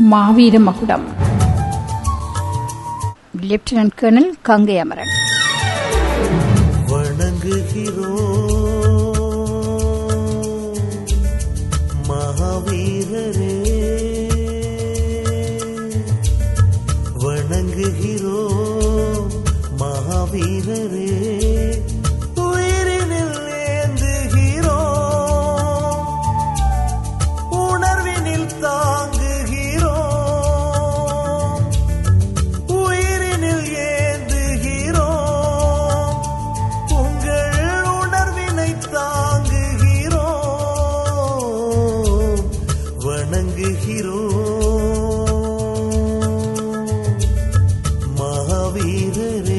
மாவீர மகுடம் lieutenant colonel Ganga Amaran வணங்குகிறோம் மகாவீரரே வணங்குகிறோம் மகாவீரரே உயிரினில் ஏந்துகிறோம் உணர்வினில் தாங்குகிறோம் உயிரினில் ஏந்துகிறோம் உங்கள் உணர்வினை தாங்குகிறோம் வணங்குகிறோம் மகாவீரரே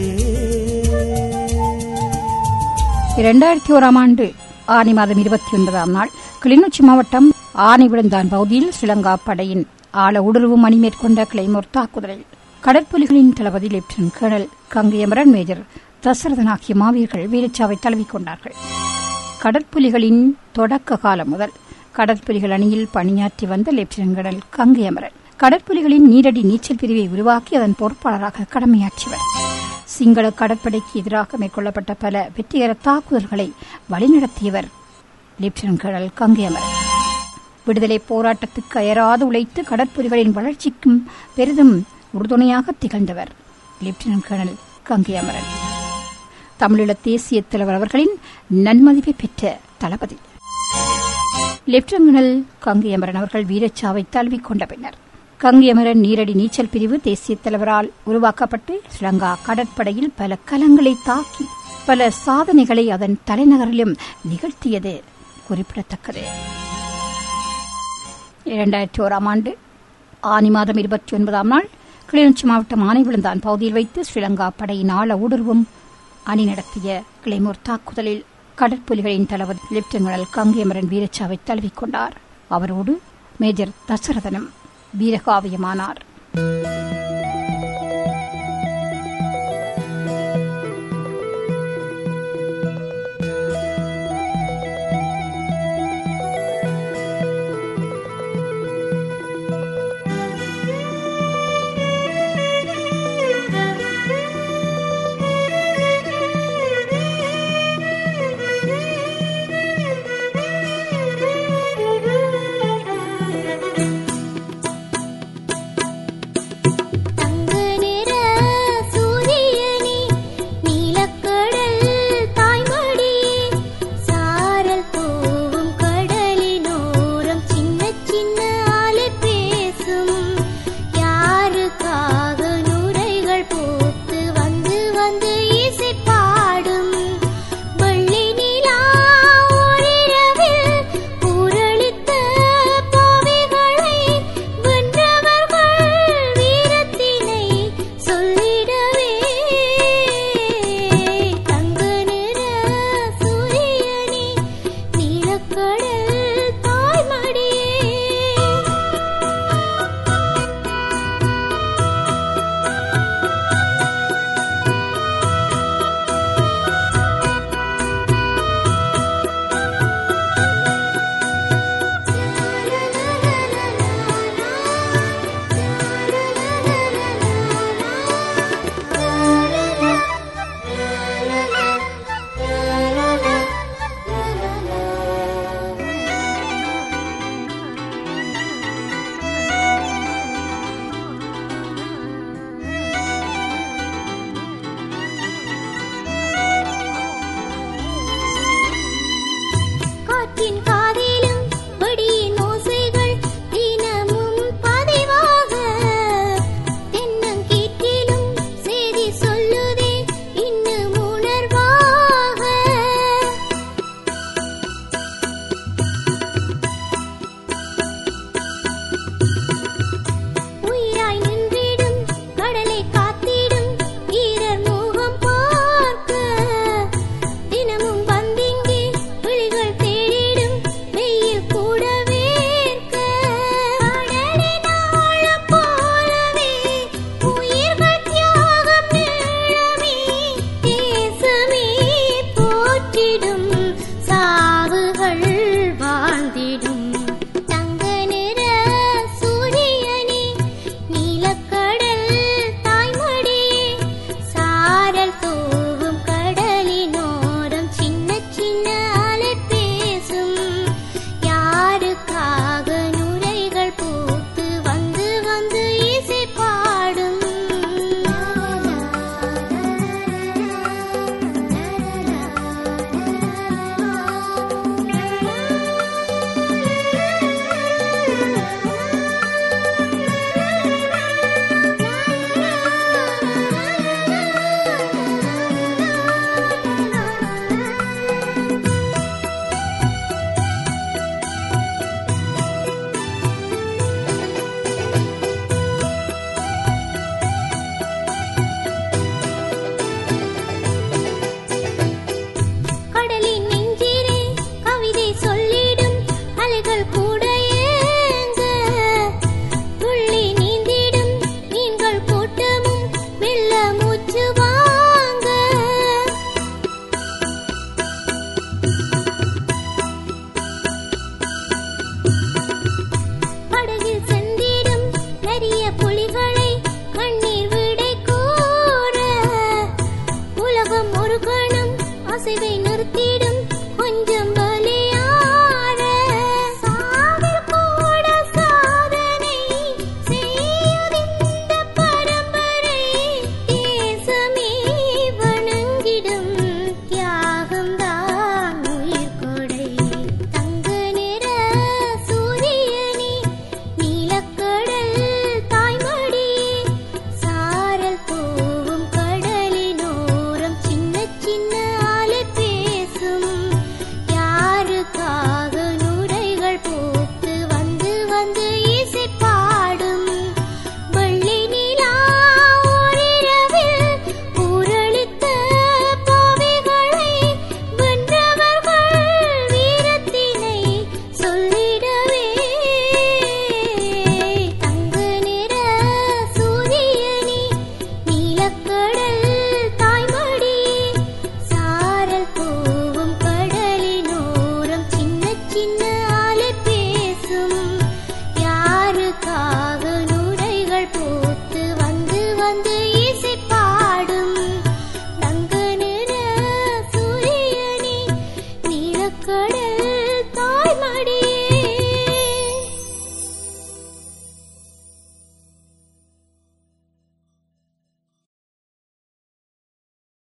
இரண்டாயிரத்தி ஓராம் ஆண்டு ஆனி மாதம் இருபத்தி ஒன்பதாம் நாள் கிளிநொச்சி மாவட்டம் ஆனைவிழுந்தான் பகுதியில் ஸ்ரீலங்கா படையின் ஆழ ஊடுருவும் அணி மேற்கொண்ட கிளைமோர் தாக்குதலில் கடற்புலிகளின் தளபதி lieutenant colonel Gangaiamaran major Dasarathan ஆகிய மாவீரர்கள் வீரச்சாவை தழுவிக்கொண்டார்கள் கடற்புலிகளின் தொடக்க காலம் முதல் கடற்புலிகள் அணியில் பணியாற்றி வந்த லெப்டினன்ட் கர்னல் கங்கையமரன் கடற்புலிகளின் நீரடி நீச்சல் பிரிவை உருவாக்கி அதன் பொறுப்பாளராக கடமையாற்றியவர் சிங்கள கடற்படைக்கு எதிராக மேற்கொள்ளப்பட்ட பல வெற்றிகர தாக்குதல்களை வழிநடத்தியவர் லெப்டினன்ட் கர்னல் கங்கையமரன் விடுதலை போராட்டத்துக்கு அயராது உழைத்து கடற்புலிகளின் வளர்ச்சிக்கும் பெரிதும் உறுதுணையாக திகழ்ந்தவர் லெப்டினன்ட் கர்னல் கங்கையமரன் தமிழீழ தேசிய தலைவர் அவர்களின் நன்மதிப்பை பெற்ற தளபதி லெப்டினன்ட் கர்னல் கங்கையமரன் அவர்கள் வீரச்சாவை தழுவிக் கொண்ட பின்னர் கங்கையமரன் நீரடி நீச்சல் பிரிவு தேசிய தலைவரால் உருவாக்கப்பட்டு ஸ்ரீலங்கா கடற்படையில் பல கலங்களை தாக்கி பல சாதனைகளை அதன் தலைநகரிலும் நிகழ்த்தியது குறிப்பிடத்தக்கது இரண்டாயிரத்தி ஓராம் ஆண்டு ஆனி மாதம் இருபத்தி ஒன்பதாம் நாள் கிளிநொச்சி மாவட்டம் ஆனைவிழுந்தான் பகுதியில் வைத்து ஸ்ரீலங்கா படையின் ஆழ ஊடுருவும் அணி நடத்திய கிளைமோர் தாக்குதலில் கடற்புலிகளின் தளபதி லெப்டினன்ட் கர்னல் கங்கையமரன் வீரச்சாவை தழுவிக் கொண்டார் அவரோடு மேஜர் தசரதனும் வீரகாவியமானார்